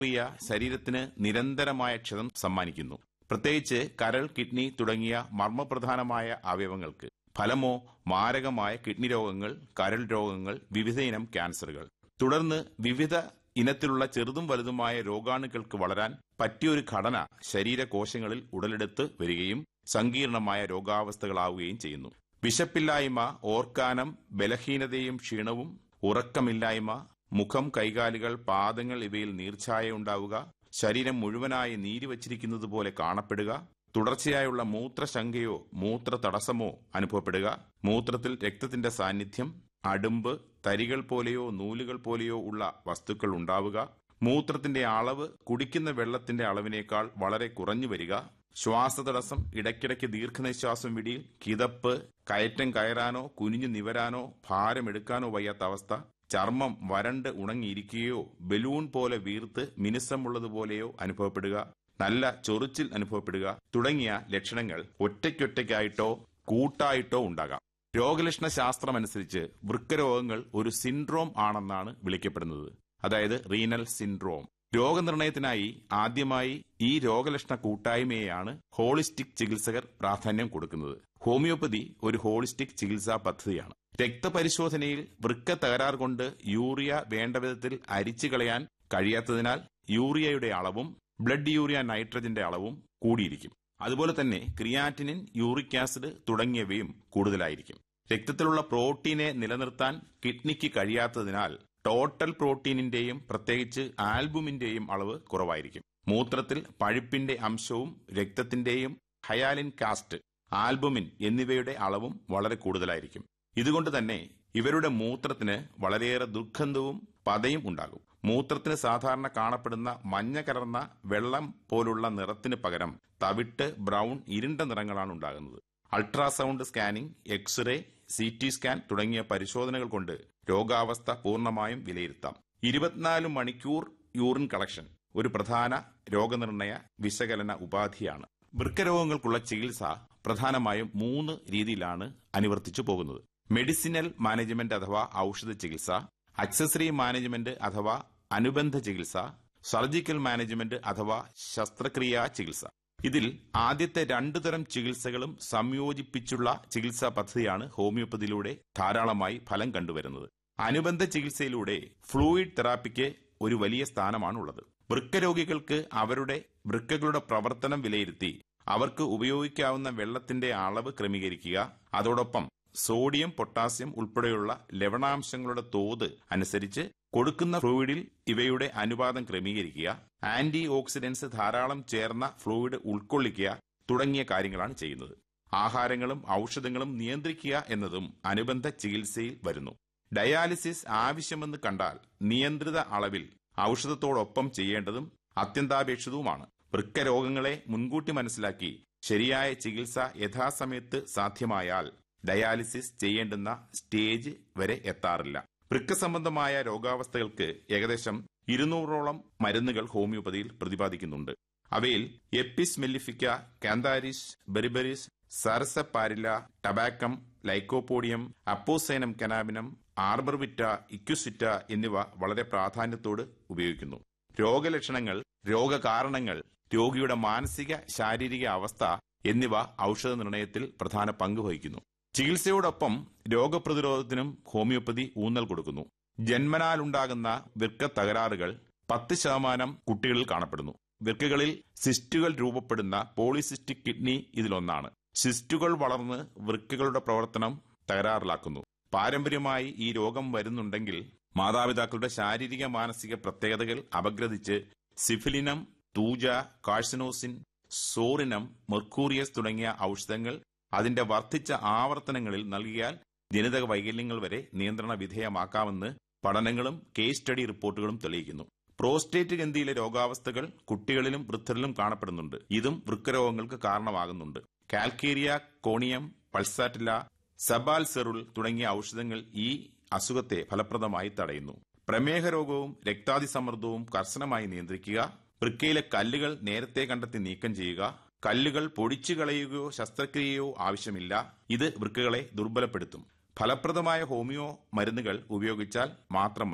ക്രിയ ശരീരത്തിന് നിരന്തരമായ ക്ഷതം സമ്മാനിക്കുന്നു പ്രത്യേകിച്ച് കരൾ കിഡ്നി തുടങ്ങിയ മർമ്മപ്രധാനമായ അവയവങ്ങൾക്ക് ഫലമോ മാരകമായ കിഡ്നി രോഗങ്ങൾ കരൾ രോഗങ്ങൾ വിവിധയിനം ക്യാൻസറുകൾ തുടർന്ന് വിവിധ ഇനത്തിലുള്ള ചെറുതും വലുതുമായ രോഗാണുക്കൾക്ക് വളരാൻ പറ്റിയൊരു ഘടന ശരീരകോശങ്ങളിൽ ഉടലെടുത്ത് വരികയും സങ്കീർണമായ രോഗാവസ്ഥകളാവുകയും ചെയ്യുന്നു വിശപ്പില്ലായ്മ ഓർക്കാനം ബലഹീനതയും ക്ഷീണവും ഉറക്കമില്ലായ്മ മുഖം കൈകാലുകൾ പാദങ്ങൾ ഇവയിൽ നീർച്ഛായ ഉണ്ടാവുക ശരീരം മുഴുവനായി നീരി വച്ചിരിക്കുന്നത് പോലെ കാണപ്പെടുക തുടർച്ചയായുള്ള മൂത്രശങ്കയോ മൂത്ര തടസ്സമോ അനുഭവപ്പെടുക മൂത്രത്തിൽ രക്തത്തിന്റെ സാന്നിധ്യം അടുമ്പ് തരികൾ പോലെയോ നൂലുകൾ പോലെയോ ഉള്ള വസ്തുക്കൾ ഉണ്ടാവുക മൂത്രത്തിന്റെ അളവ് കുടിക്കുന്ന വെള്ളത്തിന്റെ അളവിനേക്കാൾ വളരെ കുറഞ്ഞു വരിക ശ്വാസതടസ്സം ഇടയ്ക്കിടയ്ക്ക് ദീർഘനിശ്വാസം വിടിയിൽ കിതപ്പ് കയറ്റം കയറാനോ കുനിഞ്ഞു നിവരാനോ ഭാരമെടുക്കാനോ വയ്യാത്ത അവസ്ഥ ചർമ്മം വരണ്ട് ഉണങ്ങിയിരിക്കുകയോ ബലൂൺ പോലെ വീർത്ത് മിനുസമുള്ളതുപോലെയോ അനുഭവപ്പെടുക നല്ല ചൊറിച്ചിൽ അനുഭവപ്പെടുക തുടങ്ങിയ ലക്ഷണങ്ങൾ ഒറ്റയ്ക്കൊറ്റയ്ക്കായിട്ടോ കൂട്ടായിട്ടോ ഉണ്ടാകാം രോഗലക്ഷണ ശാസ്ത്രമനുസരിച്ച് വൃക്കരോഗങ്ങൾ ഒരു സിൻഡ്രോം ആണെന്നാണ് വിളിക്കപ്പെടുന്നത് അതായത് റീനൽ സിൻഡ്രോം രോഗനിർണയത്തിനായി ആദ്യമായി ഈ രോഗലക്ഷണ കൂട്ടായ്മയെയാണ് ഹോളിസ്റ്റിക് ചികിത്സകർ പ്രാധാന്യം കൊടുക്കുന്നത് ഹോമിയോപ്പതി ഒരു ഹോളിസ്റ്റിക് ചികിത്സാ പദ്ധതിയാണ് രക്തപരിശോധനയിൽ വൃക്ക തകരാർ കൊണ്ട് യൂറിയ വേണ്ട വിധത്തിൽ അരിച്ചു കളയാൻ കഴിയാത്തതിനാൽ യൂറിയയുടെ അളവും ബ്ലഡ് യൂറിയ നൈട്രജന്റെ അളവും കൂടിയിരിക്കും അതുപോലെ തന്നെ ക്രിയാറ്റിനിൻ യൂറിക് ആസിഡ് തുടങ്ങിയവയും കൂടുതലായിരിക്കും രക്തത്തിലുള്ള പ്രോട്ടീനെ നിലനിർത്താൻ കിഡ്നിക്ക് കഴിയാത്തതിനാൽ ടോട്ടൽ പ്രോട്ടീനിന്റെയും പ്രത്യേകിച്ച് ആൽബുമിന്റെയും അളവ് കുറവായിരിക്കും മൂത്രത്തിൽ പഴുപ്പിന്റെ അംശവും രക്തത്തിന്റെയും ഹയാലിൻ കാസ്റ്റ് ആൽബുമിൻ എന്നിവയുടെ അളവും വളരെ കൂടുതലായിരിക്കും ഇതുകൊണ്ട് തന്നെ ഇവരുടെ മൂത്രത്തിന് വളരെയേറെ ദുർഗന്ധവും പതയും ഉണ്ടാകും മൂത്രത്തിന് സാധാരണ കാണപ്പെടുന്ന മഞ്ഞ കലർന്ന വെള്ളം പോലുള്ള നിറത്തിന് പകരം തവിട്ട് ബ്രൗൺ ഇരുണ്ട നിറങ്ങളാണ് ഉണ്ടാകുന്നത് ultrasound scanning X ray C T scan തുടങ്ങിയ പരിശോധനകൾ കൊണ്ട് രോഗാവസ്ഥ പൂർണ്ണമായും വിലയിരുത്താം ഇരുപത്തിനാല് മണിക്കൂർ യൂറിൻ കളക്ഷൻ ഒരു പ്രധാന രോഗനിർണയ വിശകലന ഉപാധിയാണ് വൃക്കരോഗങ്ങൾക്കുള്ള ചികിത്സ പ്രധാനമായും മൂന്ന് രീതിയിലാണ് അനുവർത്തിച്ചു പോകുന്നത് മെഡിസിനൽ മാനേജ്മെന്റ് അഥവാ ഔഷധ ചികിത്സ അക്സസറി മാനേജ്മെന്റ് അഥവാ അനുബന്ധ ചികിത്സ സർജിക്കൽ മാനേജ്മെന്റ് അഥവാ ശസ്ത്രക്രിയാ ചികിത്സ ഇതിൽ ആദ്യത്തെ രണ്ടു തരം ചികിത്സകളും സംയോജിപ്പിച്ചുള്ള ചികിത്സാ പദ്ധതിയാണ് ഹോമിയോപ്പതിയിലൂടെ ധാരാളമായി ഫലം കണ്ടുവരുന്നത് അനുബന്ധ ചികിത്സയിലൂടെ ഫ്ലൂയിഡ് തെറാപ്പിക്ക് ഒരു വലിയ സ്ഥാനമാണുള്ളത് വൃക്കരോഗികൾക്ക് അവരുടെ വൃക്കകളുടെ പ്രവർത്തനം വിലയിരുത്തി അവർക്ക് ഉപയോഗിക്കാവുന്ന വെള്ളത്തിന്റെ അളവ് ക്രമീകരിക്കുക അതോടൊപ്പം സോഡിയം പൊട്ടാസ്യം ഉൾപ്പെടെയുള്ള ലവണാംശങ്ങളുടെ തോത് അനുസരിച്ച് കൊടുക്കുന്ന ഫ്ലൂയിഡിൽ ഇവയുടെ അനുപാതം ക്രമീകരിക്കുക ആന്റി ഓക്സിഡൻസ് ധാരാളം ചേർന്ന ഫ്ലൂയിഡ് ഉൾക്കൊള്ളിക്കുക തുടങ്ങിയ കാര്യങ്ങളാണ് ചെയ്യുന്നത് ആഹാരങ്ങളും ഔഷധങ്ങളും നിയന്ത്രിക്കുക എന്നതും അനുബന്ധ ചികിത്സയിൽ വരുന്നു ഡയാലിസിസ് ആവശ്യമെന്ന് കണ്ടാൽ നിയന്ത്രിത അളവിൽ ഔഷധത്തോടൊപ്പം ചെയ്യേണ്ടതും അത്യന്താപേക്ഷിതവുമാണ് വൃക്കരോഗങ്ങളെ മുൻകൂട്ടി മനസ്സിലാക്കി ശരിയായ ചികിത്സ യഥാസമയത്ത് സാധ്യമായാൽ ഡയാലിസിസ് ചെയ്യേണ്ടുന്ന സ്റ്റേജ് വരെ എത്താറില്ല വൃക്ക സംബന്ധമായ രോഗാവസ്ഥകൾക്ക് ഏകദേശം ഇരുന്നൂറോളം മരുന്നുകൾ ഹോമിയോപ്പതിയിൽ പ്രതിപാദിക്കുന്നുണ്ട് അവയിൽ എപ്പിസ് മെല്ലിഫിക്ക കാന്താരിസ് ബെറിബെറിസ് സരസപ്പാരില ടബാക്കം ലൈക്കോപോഡിയം അപ്പോസൈനം കനാബിനം ആർബർവിറ്റ ഇക്യുസിറ്റ എന്നിവ വളരെ പ്രാധാന്യത്തോട് ഉപയോഗിക്കുന്നു രോഗലക്ഷണങ്ങൾ രോഗകാരണങ്ങൾ രോഗിയുടെ മാനസിക ശാരീരിക അവസ്ഥ എന്നിവ ഔഷധ നിർണയത്തിൽ പ്രധാന പങ്ക് വഹിക്കുന്നു ചികിത്സയോടൊപ്പം രോഗപ്രതിരോധത്തിനും ഹോമിയോപ്പതി ഊന്നൽ കൊടുക്കുന്നു ജന്മനാലുണ്ടാകുന്ന വൃക്ക തകരാറുകൾ പത്ത് ശതമാനം കുട്ടികളിൽ കാണപ്പെടുന്നു വൃക്കകളിൽ സിസ്റ്റുകൾ രൂപപ്പെടുന്ന പോളിസിസ്റ്റിക് കിഡ്നി ഇതിലൊന്നാണ് സിസ്റ്റുകൾ വളർന്ന് വൃക്കകളുടെ പ്രവർത്തനം തകരാറിലാക്കുന്നു പാരമ്പര്യമായി ഈ രോഗം വരുന്നുണ്ടെങ്കിൽ മാതാപിതാക്കളുടെ ശാരീരിക മാനസിക പ്രത്യേകതകൾ അപഗ്രഥിച്ച് സിഫിലിനം തൂജ കാഴ്സനോസിൻ സോറിനം മെർക്കൂറിയസ് തുടങ്ങിയ ഔഷധങ്ങൾ അതിന്റെ വർദ്ധിച്ച ആവർത്തനങ്ങളിൽ നൽകിയാൽ ജനിതക വൈകല്യങ്ങൾ വരെ നിയന്ത്രണ വിധേയമാക്കാമെന്ന് പഠനങ്ങളും കേസ് സ്റ്റഡി റിപ്പോർട്ടുകളും തെളിയിക്കുന്നു പ്രോസ്റ്റേറ്റ് ഗ്രന്ഥിയിലെ രോഗാവസ്ഥകൾ കുട്ടികളിലും വൃദ്ധരിലും കാണപ്പെടുന്നുണ്ട് ഇതും വൃക്കരോഗങ്ങൾക്ക് കാരണമാകുന്നുണ്ട് കാൽക്കേരിയ കോണിയം പൾസാറ്റില സബാൽ സെറുൾ തുടങ്ങിയ ഔഷധങ്ങൾ ഈ അസുഖത്തെ ഫലപ്രദമായി തടയുന്നു പ്രമേഹ രോഗവും രക്താതിസമ്മർദ്ദവും കർശനമായി നിയന്ത്രിക്കുക വൃക്കയിലെ കല്ലുകൾ നേരത്തെ കണ്ടെത്തി നീക്കം ചെയ്യുക കല്ലുകൾ പൊടിച്ചു കളയുകയോ ശസ്ത്രക്രിയയോ ആവശ്യമില്ല ഇത് വൃക്കകളെ ദുർബലപ്പെടുത്തും ഫലപ്രദമായ ഹോമിയോ മരുന്നുകൾ ഉപയോഗിച്ചാൽ മാത്രം മതി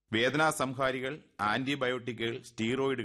വേദനാ സംഹാരികൾ ആന്റിബയോട്ടിക്കുകൾ സ്റ്റീറോയിഡുകൾ